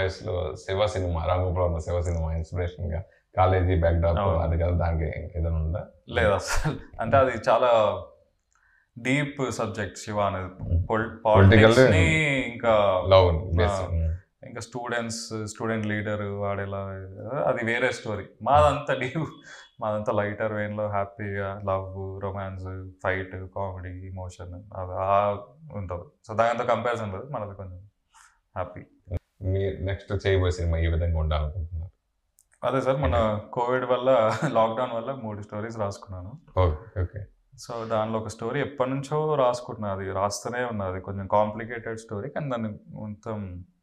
వయసులో శివ సినిమా రామగోపాల్ ఉన్న Shiva cinema inspiration గా కాలేజీ బ్యాక్ డ్రాప్ అవును. అది కదా దానికి ఏదైనా ఉందా లేదు అసలు అంటే అది చాలా డీప్ సబ్జెక్ట్ శివ అనేది Political- పాలిటిక్స్ ని ఇంకా లవ్ బేస్ ఆ. ఇంకా స్టూడెంట్స్ స్టూడెంట్ లీడర్ వాడేలా అది వేరే స్టోరీ మాదంతా డీప్ మాదంతా లైటర్ వేన్లో హ్యాపీగా love romance fight comedy emotion అది ఆ ఉంటుంది సో దానితో కంపారిజన్ లేదు మనది కొంచెం హ్యాపీ మీరు నెక్స్ట్ చేయబోయే సినిమా ఈ విధంగా ఉండాలనుకుంటున్నారు అదే సార్ మన కోవిడ్ వల్ల లాక్డౌన్ వల్ల మూడు స్టోరీస్ రాసుకున్నాను ఓకే ఓకే సో దానిలో ఒక స్టోరీ ఎప్పటి నుంచో రాసుకుంటున్నా అది రాస్తూనే ఉన్నది కొంచెం కాంప్లికేటెడ్ స్టోరీ కానీ దాన్ని మొత్తం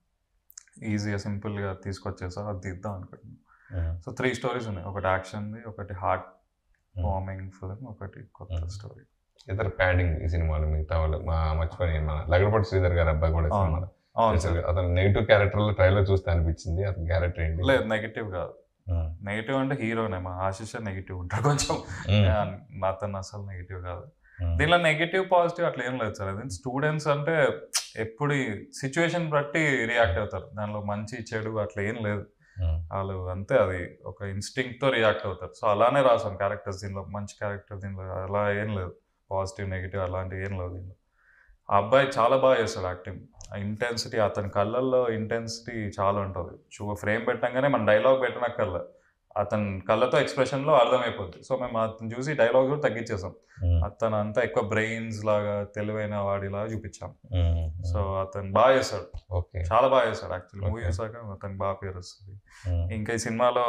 ఈజీగా సింపుల్గా తీసుకొచ్చేసా అది తీద్దాం అనుకుంటున్నాను సో త్రీ స్టోరీస్ ఉన్నాయి ఒకటి యాక్షన్ది ఒకటి హార్ట్ వార్మింగ్ ఫిల్మ్ ఒకటి కొత్త Mm. స్టోరీ ఇతర ప్యాడింగ్ ఈ సినిమాలో మిగతా వాళ్ళు మా మర్చిపోయి మన లగడపాటి శ్రీధర్ గారు అబ్బాయి కూడా అవును. సినిమాలో అవును చేశారు. సార్ అతను నెగిటివ్ క్యారెక్టర్ లో ట్రైలర్ చూస్తే అనిపించింది అతని క్యారెక్టర్ ఏంటి లేదు నెగిటివ్ కాదు ఉమ్. నెగిటివ్ అంటే హీరోనే మా ఆశిష నెగిటివ్ ఉంటాడు కొంచెం ఉమ్. అతను అసలు నెగిటివ్ కాదు ఉమ్. దీనిలో నెగిటివ్ పాజిటివ్ అట్లా ఏం లేదు సార్ అది స్టూడెంట్స్ అంటే ఎప్పుడు సిచ్యువేషన్ బట్టి రియాక్ట్ అవుతారు దానిలో మంచి చెడు అట్లా ఏం లేదు ఉమ్. వాళ్ళు అంతే అది ఒక ఇన్స్టింక్ట్ తో రియాక్ట్ అవుతారు సో అలానే రాసాం క్యారెక్టర్స్ దీనిలో మంచి క్యారెక్టర్ దీనిలో అలా ఏం లేదు పాజిటివ్ నెగిటివ్ అలాంటివి ఏం లేదు దీనిలో ఆ అబ్బాయి చాలా బాగా చేస్తాడు యాక్టింగ్ ఆ ఇంటెన్సిటీ అతని కళ్ళల్లో ఇంటెన్సిటీ చాలా ఉంటుంది షూ ఫ్రేమ్ పెట్టంగానే మన డైలాగ్ పెట్టినక్కర్లే అతని కళ్ళతో ఎక్స్ప్రెషన్లో అర్థమైపోద్ది సో మేము అతను చూసి డైలాగ్ కూడా తగ్గించేసాం ఉమ్. అతను అంతా ఎక్కువ బ్రెయిన్స్ లాగా తెలివైన వాడిలాగా చూపించాం ఉమ్. సో అతను బాగా చేస్తాడు ఓకే చాలా బాగా చేస్తాడు యాక్చువల్లీ మూవీ Okay. చూసాక అతనికి బాగా పేరు వస్తుంది ఉమ్. ఇంకా ఈ సినిమాలో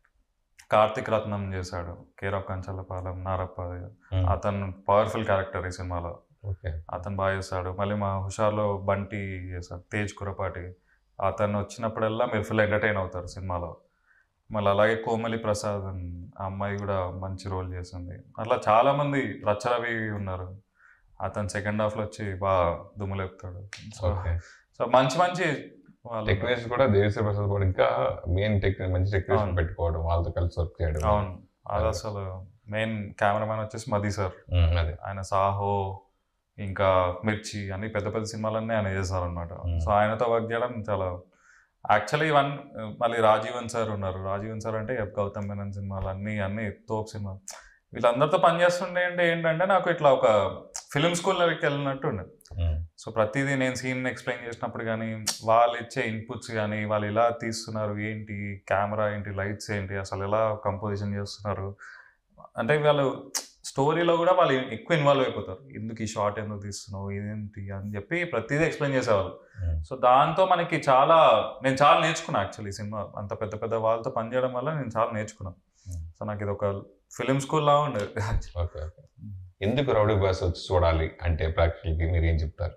కార్తిక్ రత్నం చేశాడు కేర్ ఆఫ్ కంచలపాలెం నారప్ప ఉమ్. అతను పవర్ఫుల్ క్యారెక్టర్ ఈ సినిమాలో ఓకే అతను బాగా చేస్తాడు మళ్ళీ మా హుషార్లో బంటి చేశాడు తేజ్ కురపాటి అతను వచ్చినప్పుడల్లా మీరు ఫుల్ ఎంటర్టైన్ అవుతారు సినిమాలో మళ్ళీ అలాగే కోమలి ప్రసాద్ అని ఆ అమ్మాయి కూడా మంచి రోల్ చేసింది అట్లా చాలా మంది రచ్చరవి ఉన్నారు అతను సెకండ్ హాఫ్లో వచ్చి బాగా దుమ్ములేపుతాడు సో ఓకే సో మంచి మంచి వాళ్ళు టెక్నీషియన్స్ కూడా దేవిశ్రీ ప్రసాద్ కూడా ఇంకా మెయిన్ టెక్ మంచి టెక్నీషియన్ అవును. పెట్టుకోవడం వాళ్ళతో కలిసి వర్క్ చేయడం అవును అది అసలు మెయిన్ కెమెరామ్యాన్ వచ్చేసి మది సార్ ఉమ్, అదే ఆయన సాహో ఇంకా మిర్చి అన్ని పెద్ద పెద్ద సినిమాలన్నీ ఆయన చేశారనమాట Hmm. సో ఆయనతో వర్క్ చేయడం చాలా యాక్చువల్లీ వన్ మళ్ళీ రాజీవన్ సార్ ఉన్నారు రాజీవన్ సార్ అంటే గౌతమ్ మేనన్ సినిమాలు అన్ని అన్ని తోపు సినిమాలు వీళ్ళందరితో పనిచేస్తుండే అంటే ఏంటంటే నాకు ఇట్లా ఒక ఫిలిం స్కూల్లోకి వెళ్ళినట్టు ఉండే ఉమ్, సో ప్రతిదీ నేను సీన్ ఎక్స్ప్లెయిన్ చేసినప్పుడు కానీ వాళ్ళు ఇచ్చే ఇన్పుట్స్ కానీ వాళ్ళు ఎలా తీస్తున్నారు ఏంటి కెమెరా ఏంటి లైట్స్ ఏంటి అసలు ఎలా కంపోజిషన్ చేస్తున్నారు అంటే వాళ్ళు స్టోరీలో కూడా వాళ్ళు ఎక్కువ ఇన్వాల్వ్ అయిపోతారు ఎందుకు ఈ షార్ట్ ఎందుకు తీస్తున్నావు ఇదేంటి అని చెప్పి ప్రతిదీ ఎక్స్ప్లెయిన్ చేసేవాళ్ళు ఉమ్. సో దాంతో మనకి చాలా నేను చాలా నేర్చుకున్నా యాక్చువల్లీ సినిమా అంత పెద్ద పెద్ద వాళ్ళతో పనిచేయడం వల్ల నేను చాలా నేర్చుకున్నాను Hmm. సో నాకు ఇది ఒక ఫిలిం స్కూల్ లా ఉండేది ఓకే ఓకే ఎందుకు రౌడీ బాస్ వచ్చి చూడాలి అంటే ప్రేక్షకులకి మీరు ఏం చెప్తారు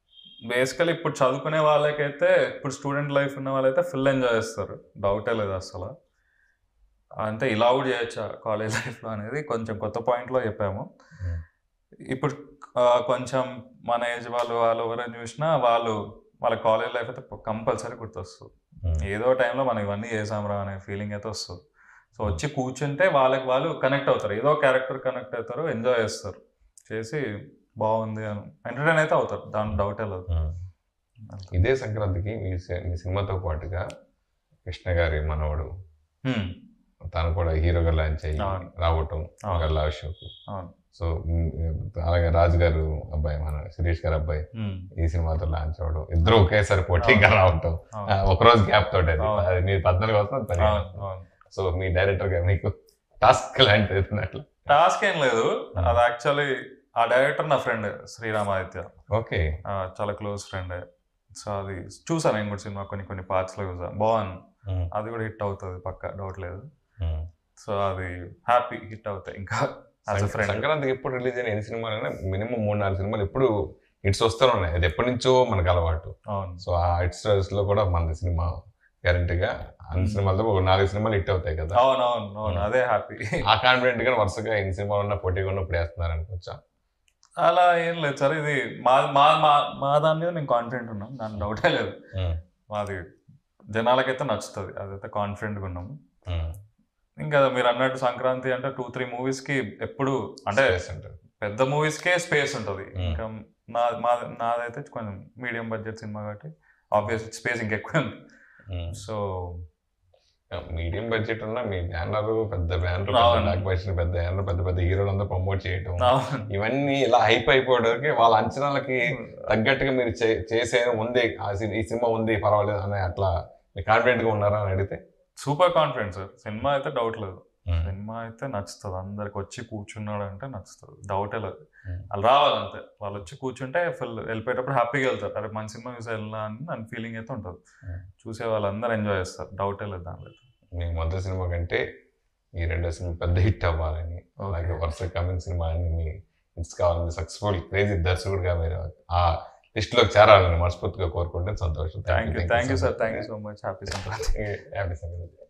బేసికలీ ఇప్పుడు చదువుకునే వాళ్ళకైతే ఇప్పుడు స్టూడెంట్ లైఫ్ ఉన్న వాళ్ళైతే ఫుల్ ఎంజాయ్ చేస్తారు డౌటే లేదు అసలు అంటే ఇలా కూడా చేయొచ్చా కాలేజ్ లైఫ్లో అనేది కొంచెం కొత్త పాయింట్లో చెప్పాము Hmm. ఇప్పుడు ఆ, కొంచెం మన ఏజ్ వాళ్ళు వాళ్ళు ఎవరైనా చూసినా వాళ్ళు వాళ్ళ కాలేజ్ లైఫ్ అయితే కంపల్సరీ గుర్తొస్తుంది ఉమ్, ఏదో టైంలో మనం ఇవన్నీ చేసాంరా అనే ఫీలింగ్ అయితే వస్తుంది సో వచ్చి కూర్చుంటే వాళ్ళకి వాళ్ళు కనెక్ట్ అవుతారు ఏదో క్యారెక్టర్ కనెక్ట్ అవుతారు ఎంజాయ్ చేస్తారు చేసి బాగుంది అని ఎంటర్టైన్ అయితే అవుతారు దాని డౌటే లేదు ఉమ్. ఇదే సంక్రాంతికి మీ సి- మీ సినిమాతో పాటుగా కృష్ణ గారి మనవడు హ్మ్. తను కూడా హీరోగా లాంచ్ అయ్యి అవును. రావటం అవును. లవ్ షోకు అవును. సో మ్, అలాగే రాజు గారు అబ్బాయి మన శిరీష్ గారు అబ్బాయి హ్మ్. ఈ సినిమాతో లాంచ్ అవ్వడం ఇద్దరు ఒకేసారి పోటీగా రావటం ఆ, అవును. ఒక రోజు గ్యాప్ తోటి అది అవును. అది మీరు పద్నాలుగు వస్తుంది పదిహేను అవును. వస్తుంది. అవును. సో మీ డైరెక్టర్ గా మీకు టాస్క్ లాంటిది అట్లా టాస్క్ ఏం లేదు Hmm. అది యాక్చువల్లీ ఆ డైరెక్టర్ నా ఫ్రెండ్ శ్రీరామాదిత్య ఓకే ఆ, చాలా క్లోజ్ ఫ్రెండ్ సో అది చూసాను నేను కూడా సినిమా కొన్ని కొన్ని పార్ట్స్లో చూసాను బాగుంది ఉమ్, అది కూడా హిట్ అవుతుంది పక్క డౌట్ లేదు ఉమ్. సో అది హ్యాపీ హిట్ అవుతాయి ఇంకా యాజ్ అ సంక- ఫ్రెండ్ సంక్రాంతికి ఎప్పుడు రిలీజ్ అయిన ఎన్ని సినిమాలైనా మినిమం మూడు నాలుగు సినిమాలు ఎప్పుడు హిట్స్ వస్తూనే ఉన్నాయి అది ఎప్పటి నుంచో మనకు అలవాటు అవును సో ఆ హిట్స్ లో కూడా మన సినిమా గ్యారంటీగా అన్ని Hmm. సినిమాలతో ఒక నాలుగు సినిమాలు హిట్ అవుతాయి కదా అవును అవును అవును Hmm. అదే హ్యాపీ ఆ కాన్ఫిడెంట్ గా వరుసగా ఎన్ని సినిమాలు ఉన్నా పోటీగా ఉన్న ఇప్పుడు వేస్తున్నారు అనుకోవచ్చా అలా ఏం లేదు సార్ ఇది మా మా మా మా దాని మీద మేము కాన్ఫిడెంట్ ఉన్నాం దాని డౌటే లేదు ఉమ్, మాది జనాలకైతే నచ్చుతుంది అదైతే కాన్ఫిడెంట్గా ఉన్నాం ఉమ్. ఇంకా మీరు అన్నట్టు సంక్రాంతి అంటే టూ త్రీ మూవీస్కి ఎప్పుడు అంటే Space ఉంటుంది. పెద్ద మూవీస్కే స్పేస్ ఉంటుంది Hmm. ఇంకా నా మా నాదైతే కొంచెం మీడియం బడ్జెట్ సినిమా కాబట్టి ఆబ్వియస్ స్పేస్ ఇంకెక్కువ ఉంది సో మీడియం బడ్జెట్ ఉన్న మీ బ్యానర్ పెద్ద బ్యానర్ అవును. బ్లాక్ బడ్జెట్ పెద్ద బ్యానర్ పెద్ద పెద్ద హీరోలు అందరూ ప్రమోట్ చేయటం ఇవన్నీ ఇలా హైప్ అయిపోవడానికి వాళ్ళ అంచనాలకి తగ్గట్టుగా మీరు చే- చేసే ఉంది ఆ సి- ఈ సినిమా ఉంది పర్వాలేదు అని అట్లా మీరు కాన్ఫిడెంట్ గా ఉన్నారా అని అడిగితే సూపర్ కాన్ఫిడెన్స్ సార్ సినిమా అయితే డౌట్ లేదు సినిమా అయితే నచ్చుతుంది అందరికి వచ్చి కూర్చున్నాడు అంటే నచ్చుతుంది డౌటే లేదు Hmm. వాళ్ళు రావాలంతే వాళ్ళు వచ్చి కూర్చుంటే ఫుల్ వెళ్ళిపోయేటప్పుడు హ్యాపీగా వెళ్తారు అరే మన సినిమా చూసి వెళ్ళినా అని నన్ను ఫీలింగ్ అయితే ఉంటుంది Hmm. చూసే వాళ్ళందరూ ఎంజాయ్ చేస్తారు డౌటే లేదు దానిలో మీ మొదటి సినిమా కంటే ఈ రెండో సినిమా పెద్ద హిట్ అవ్వాలని అలాగే వరుస కమింగ్ సినిమా అన్ని మీ హిట్స్ కావాలని సక్సెస్ఫుల్ క్రేజీ దర్శకుడిగా మీరు ఆ లిస్ట్ లోకి చేరాలని మనస్ఫూర్తిగా కోరుకుంటే సంతోషం thank you thank you sir thank you so much happy Sankranti happy Sankranti